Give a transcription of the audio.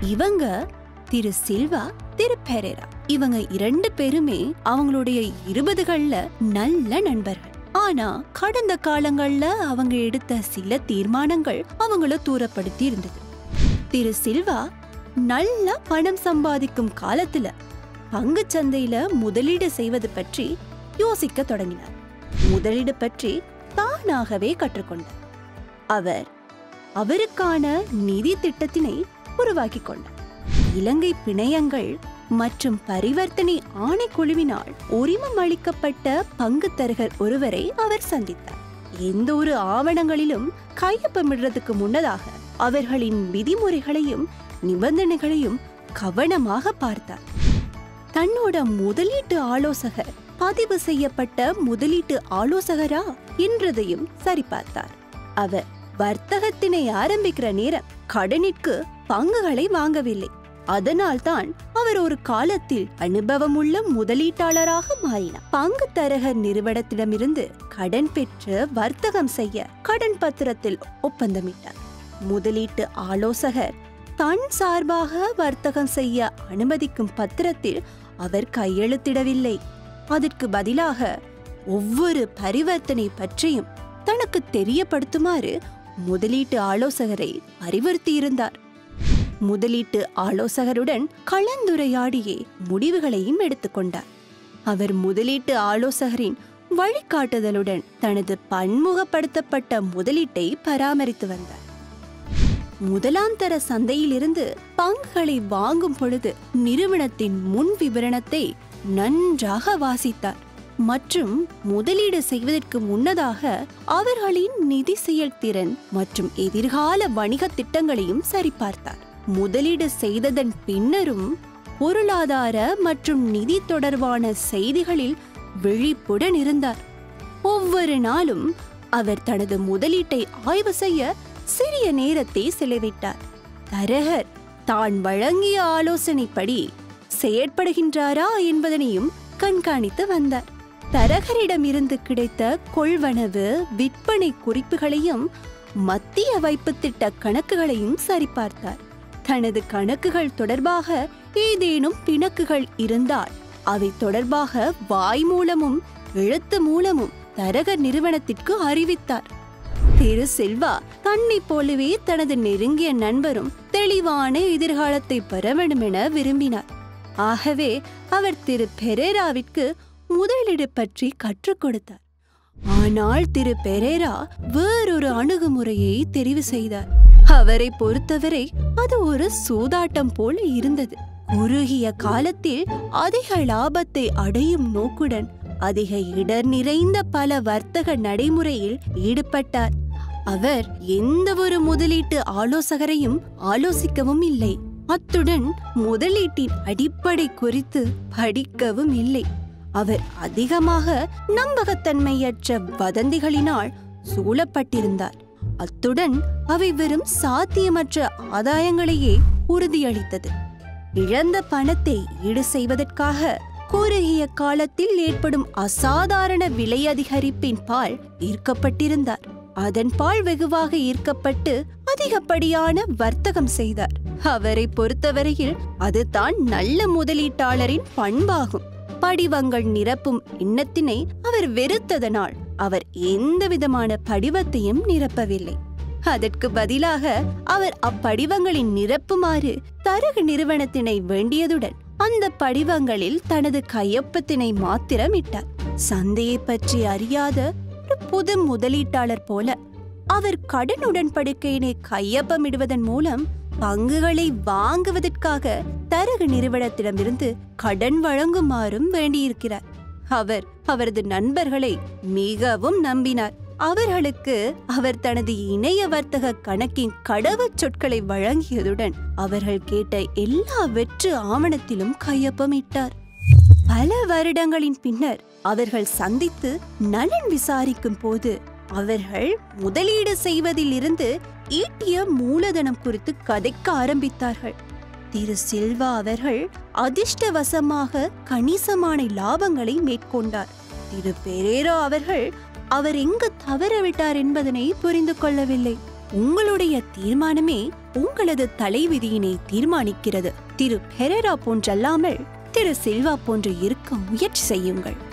இவங்க திரு சில்வா திரு பெரேரா இவங்க இரண்டு பேருமே அவங்களுடைய இருபதுகள்ல நல்ல நண்பர்கள் ஆனா கடந்த காலங்கள்ல அவங்க எடுத்த சில தீர்மானங்கள் அவங்கள தூரப்படுத்தி இருந்தது திரு சில்வா நல்லா பணம் சம்பாதிக்கும் காலத்துல பங்குச் சந்தையில முதலீடு செய்வது பற்றி யோசிக்க தொடங்கினார் முதலீடு பற்றி தானாகவே கற்றுக்கொண்டார் அவர் அவருக்கான நிதி திட்டத்தினை உருவாக்கிக் கொண்டார் இலங்கை பிணையங்கள் மற்றும் பரிவர்த்தனை ஆணைக்குழுவினால் உரிமம் அளிக்கப்பட்ட பங்குத்தரகர் ஒருவரை அவர் சந்தித்தார் எந்த ஒரு ஆவணங்களிலும் கையொப்பமிடுறதுக்கு முன்னதாக அவர்களின் விதிமுறைகளையும் நிபந்தனைகளையும் கவனமாக பார்த்தார் தன்னோட முதலீட்டு ஆலோசகர் பதிவு செய்யப்பட்ட முதலீட்டு ஆலோசகரா என்றதையும் சரிபார்த்தார் அவர் வர்த்தகத்தினை ஆரம்பிக்கிற நேரம் கடனிற்கு பங்குகளை வாங்கவில்லை அதனால்தான் அவர் ஒரு காலத்தில் அனுபவமுள்ள முதலீட்டாளராக மாறினார் பங்கு தரகர் நிறுவனத்திடமிருந்து கடன் பெற்று வர்த்தகம் செய்ய கடன் பத்திரத்தில் ஒப்பந்தமிட்டார் முதலீட்டு ஆலோசகர் தன் சார்பாக வர்த்தகம் செய்ய அனுமதிக்கும் பத்திரத்தில் அவர் கையெழுத்திடவில்லை அதற்கு பதிலாக ஒவ்வொரு பரிவர்த்தனை பற்றியும் தனக்கு தெரியப்படுத்துமாறு முதலீட்டு ஆலோசகரை அறிவுறுத்தியிருந்தார் முதலீட்டு ஆலோசகருடன் கலந்துரையாடியே முடிவுகளையும் எடுத்துக்கொண்டார் அவர் முதலீட்டு ஆலோசகரின் வழிகாட்டுதலுடன் தனது பன்முகப்படுத்தப்பட்ட முதலீட்டை பராமரித்து வந்தார் முதலாம் தர சந்தையிலிருந்து பங்குகளை வாங்கும் பொழுது நிறுவனத்தின் முன் விவரணத்தை நன்றாக வாசித்தார் மற்றும் முதலீடு செய்வதற்கு முன்னதாக அவர்களின் நிதி செயல்திறன் மற்றும் எதிர்கால வணிக திட்டங்களையும் சரிபார்த்தார் முதலீடு செய்ததன் பின்னரும் பொருளாதார மற்றும் நிதி தொடர்பான செய்திகளில் விழிப்புடன் இருந்தார் ஒவ்வொரு நாளும் அவர் தனது முதலீட்டை ஆய்வு செய்ய சிறிய நேரத்தை செலவிட்டார் தரகர் தான் வழங்கிய ஆலோசனைப்படி செயற்படுகின்றாரா என்பதனையும் கண்காணித்து வந்தார் தரகரிடமிருந்து கிடைத்த கொள்வனவு விற்பனை குறிப்புகளையும் மத்திய வைப்பு திட்ட கணக்குகளையும் சரிபார்த்தார் தனது கணக்குகள் தொடர்பாக ஏதேனும் பிணக்குகள் இருந்தால் அவை தொடர்பாக வாய் மூலமும் எழுத்து மூலமும் தரகர் நிறுவனத்திற்கு அறிவித்தார் திரு செல்வா தன்னை போலவே தனது நெருங்கிய நண்பரும் தெளிவான எதிர்காலத்தை பெற வேண்டும் என விரும்பினார் ஆகவே அவர் திரு பெரேராவிற்கு முதலீடு பற்றி கற்றுக் கொடுத்தார் ஆனால் திரு பெரேரா வேறொரு அணுகுமுறையை தெரிவு செய்தார் அவரை பொறுத்தவரை அது ஒரு சூதாட்டம் போல இருந்தது குறுகிய காலத்தில் அதிக லாபத்தை அடையும் நோக்குடன் அதிக இடர் நிறைந்த பல வர்த்தக நடைமுறையில் ஈடுபட்டார் அவர் எந்த ஒரு முதலீட்டு ஆலோசகரையும் ஆலோசிக்கவும் இல்லை அத்துடன் முதலீட்டின் அடிப்படை குறித்து படிக்கவும் இல்லை அவர் அதிகமாக நம்பகத்தன்மையற்ற வதந்திகளினால் சூழப்பட்டிருந்தார் அத்துடன் அவை வெறும் சாத்தியமற்ற ஆதாயங்களையே உறுதியளித்தது இழந்த பணத்தை ஈடு செய்வதற்காக குறுகிய காலத்தில் ஏற்படும் அசாதாரண விலை அதிகரிப்பின் பால் ஈர்க்கப்பட்டிருந்தார் அதன் பால் வெகுவாக ஈர்க்கப்பட்டு அதிகப்படியான வர்த்தகம் செய்தார் அவரை பொறுத்தவரையில் அதுதான் நல்ல முதலீட்டாளரின் பண்பாகும் படிவங்கள் நிரப்பும் எண்ணத்தினை அவர் வெறுத்ததனால் அவர் எந்த விதமான படிவத்தையும் நிரப்பவில்லை அதற்கு பதிலாக அவர் அப்படிவங்களின் நிரப்புமாறு தரகு நிறுவனத்தினை வேண்டியதுடன் அந்த படிவங்களில் தனது கையொப்பத்தினை மாத்திரம் இட்டார் சந்தையை பற்றி அறியாத ஒரு புது முதலீட்டாளர் போல அவர் கடன் உடன்படிக்கையினை கையொப்பமிடுவதன் மூலம் பங்குகளை வாங்குவதற்காக தரகு நிறுவனத்திடமிருந்து கடன் வழங்குமாறும் வேண்டியிருக்கிறார் அவர் அவரது நண்பர்களை மிகவும் நம்பினார் அவர்களுக்கு அவர் தனது இணைய வர்த்தக கணக்கின் கடவுச் சொற்களை வழங்கியதுடன் அவர்கள் கேட்ட எல்லா வெற்று ஆவணத்திலும் கையொப்பமிட்டார் பல வருடங்களின் பின்னர் அவர்கள் சந்தித்து நலன் விசாரிக்கும் போது அவர்கள் முதலீடு செய்வதில் இருந்து ஈட்டிய மூலதனம் குறித்து கதைக்க ஆரம்பித்தார்கள் திரு சில்வா அவர்கள் அதிர்ஷ்டவசமாக கணிசமான லாபங்களை மேற்கொண்டார் திரு பெரேரா அவர்கள் அவர் எங்கு தவறவிட்டார் என்பதனை புரிந்து கொள்ளவில்லை உங்களுடைய தீர்மானமே உங்களது தலைவிதியினை தீர்மானிக்கிறது திரு பெரேரா போன்றல்லாமல் திரு சில்வா போன்று இருக்க முயற்சி செய்யுங்கள்